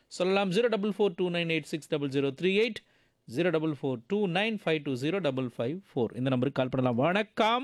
சொல்லலாம் zero double four two nine eight six double zero three eight zero double four two nine five two zero double five four இந்த நம்பருக்கு கால் பண்ணலாம் வணக்கம்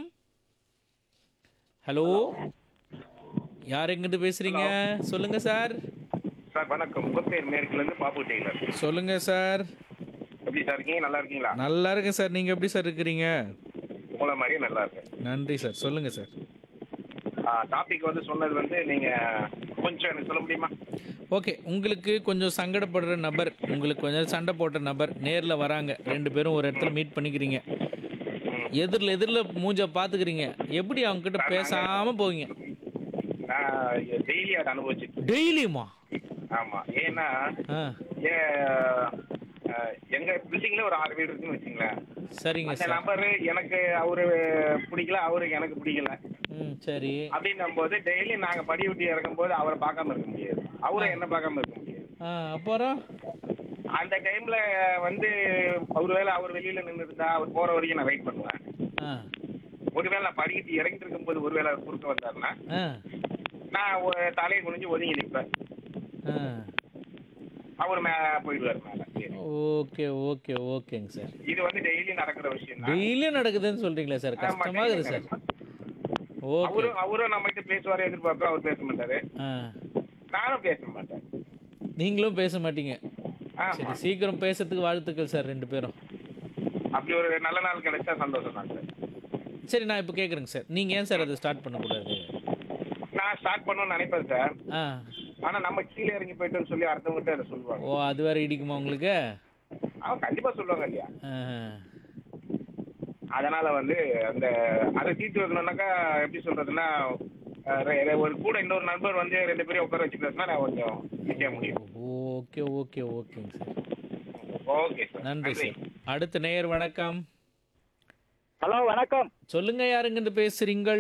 hello யார் எங்கிட்டு பேசுறீங்க சொல்லுங்க சார் சார் வணக்கம் உங்க பேர் மேற்குல இருந்து பாப்பு டெய்லர் சொல்லுங்க சார் எப்படி சார் இருக்கீங்க நல்லா இருக்கீங்களா நல்லா இருக்கேன் சார் நீங்க எப்படி சார் இருக்கிறீங்க உங்களை மாதிரியே நல்லா இருக்கேன் நன்றி சார் சொல்லுங்க சார் டாபிக் வந்து சொன்னது வந்து நீங்க கொஞ்சம் எனக்கு சொல்ல முடியுமா ஓகே உங்களுக்கு கொஞ்சம் சங்கடப்படுற நபர் உங்களுக்கு கொஞ்சம் சண்டை போட்ட நபர் நேரில் வராங்க ரெண்டு பேரும் ஒரு இடத்துல மீட் பண்ணிக்கிறீங்க எதிரில் எதிரில் மூஞ்ச பார்த்துக்கிறீங்க எப்படி அவங்க கிட்ட பேசாமல் போவீங்க நான் டெய்லி அதை அனுபவிச்சுட்டு டெய்லியுமா ஆமா ஏன்னா ஆ ஏ, அஹ், எங்க பில்டிங்ல ஒரு ஆறு வீடு இருக்குன்னு வச்சுங்களேன் சரிங்க அந்த சார் நபர் எனக்கு அவரு பிடிக்கல அவருக்கு எனக்கு பிடிக்கல ம் சரி அப்படின்னும் போது டெய்லி நாங்க படி விட்டு இறக்கும் போது அவரை பார்க்காம இருக்க முடியாது அவரை என்ன பார்க்காம இருக்க முடியாது ஆ அப்புறம் அந்த டைம்ல வந்து ஒருவேளை அவர் வெளியில நின்று இருந்தா அவர் போற வரைக்கும் நான் வெயிட் பண்ணுவேன் ஆ ஒருவேளை நான் படிக்கிட்டு இறங்கிட்டு இருக்கும்போது ஒருவேளை அவர் குறுக்க வந்தாருன்னா ஆ நான் ஒ- தலையை குனிஞ்சு ஒதுங்கி நிற்பேன் ஆ அவர் மே போயிடுவார் மேல ஓகே ஓகே ஓகேங்க சார் இது வந்து டெய்லி நடக்கிற விஷயம் தான் டெய்லியும் நடக்குதுன்னு சொல்கிறீங்களா சார் கஷ்டமாக இருக்குது சார் ஓகே அவரும் அவரும் நம்ம கிட்ட பேசுவாரு எதிர்பார்க்கிறோம் அவர் பேச மாட்டாரு ஆ நானும் பேச மாட்டேன் நீங்களும் பேச மாட்டீங்க ஆமா சரி சீக்கிரம் பேசுறதுக்கு வாழ்த்துக்கள் சார் ரெண்டு பேரும் அப்படி ஒரு நல்ல நாள் கிடைச்சா சந்தோஷம் தான் சார் சரி நான் இப்போ கேட்குறேங்க சார் நீங்கள் ஏன் சார் அதை ஸ்டார்ட் பண்ணக்கூடாது நான் ஸ்டார்ட் பண்ணணும்னு நினைப்பேன் சார் ஆ ஆனா நம்ம கீழே இறங்கி போயிட்டோம்னு சொல்லி அடுத்தவங்கிட்ட அதை சொல்லுவாங்க ஓ அது வேற இடிக்குமா உங்களுக்கு அவன் கண்டிப்பா சொல்லுவாங்க இல்லையா ஆ, அதனால வந்து அந்த அதை தீர்த்து வைக்கணும்னாக்கா எப்படி சொல்றதுன்னா அஹ் ரெ- ஒரு கூட இன்னொரு நண்பர் வந்து ரெண்டு பேரும் உட்கார வச்சு பேசினா நான் கொஞ்சம் ஈஸியாக முடியும் ஓகே ஓகே ஓகேங்க சார் ஓகே சார் நன்றி சார் அடுத்த நேயர் வணக்கம் ஹலோ வணக்கம் சொல்லுங்க யாருங்கிட்டு பேசுறீங்கள்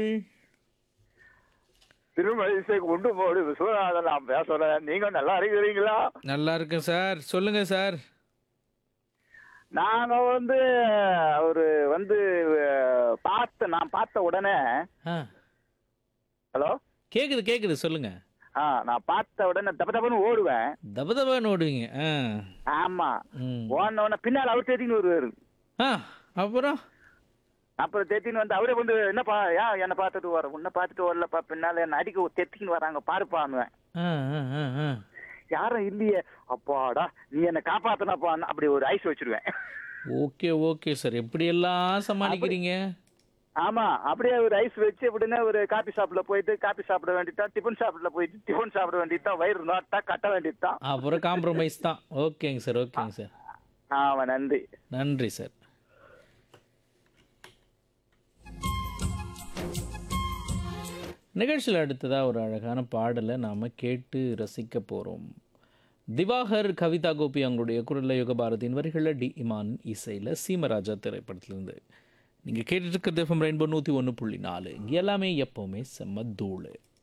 திருமழிசை உண்டு போடு விஸ்வநாதன் நான் பேசுறேன் நீங்க நல்லா இருக்கிறீங்களா நல்லா இருக்கேன் சார் சொல்லுங்க சார் நாங்க வந்து ஒரு வந்து அஹ், பார்த்த நான் பார்த்த உடனே ஆ ஹலோ கேக்குது கேக்குது சொல்லுங்க ஆ நான் பார்த்த உடனே தப்ப தப்பன்னு ஓடுவேன் தப தபான்னு ஓடுவீங்க ஆ ஆமா ம் ஓடின உடனே பின்னால் அவர் தேத்தின்னு வருவாரு ஆ அப்புறம் அப்புறம் தேத்தின்னு வந்து அவரே வந்து என்னப்பா ஏன் என்னை பார்த்துட்டு வர உன்னை பார்த்துட்டு வரலப்பா பின்னால என்ன அடிக்க தெத்தின்னு வராங்க பாருப்பான்னுவேன் ஆ ஆ ஆ ஆ யாரும் இல்லையே அப்பாடா நீ என்னை காப்பாத்தினப்பா அப்படி ஒரு ஐஸ் வச்சிருவேன் ஓகே ஓகே சார் எப்படியெல்லாம் சமாளிக்கிறீங்க ஆமா அப்படியே ஒரு ஐஸ் வச்சு அப்படின்னா ஒரு காபி ஷாப்ல போயிட்டு காபி சாப்பிட வேண்டியதுதான் டிஃபன் ஷாப்ல போயிட்டு டிஃபன் சாப்பிட வேண்டியதுதான் வயிறு நோட்டா கட்ட வேண்டியதுதான் அப்புறம் காம்ப்ரமைஸ் தான் ஓகேங்க சார் ஓகேங்க சார் ஆமா நன்றி நன்றி சார் நிகழ்ச்சியில் அடுத்ததாக ஒரு அழகான பாடலை நாம் கேட்டு ரசிக்க போகிறோம் திவாகர் கவிதா கோபி அவங்களுடைய குரலில் யுகபாரதியின் வரிகளில் டி இமான் இசையில் சீமராஜா திரைப்படத்திலிருந்து நீங்கள் கேட்டுட்டு இருக்கிறது எஃப்எம் ரெயின்போ நூற்றி ஒன்று புள்ளி நாலு இங்கே எல்லாமே எப்போவுமே செம்ம தூள்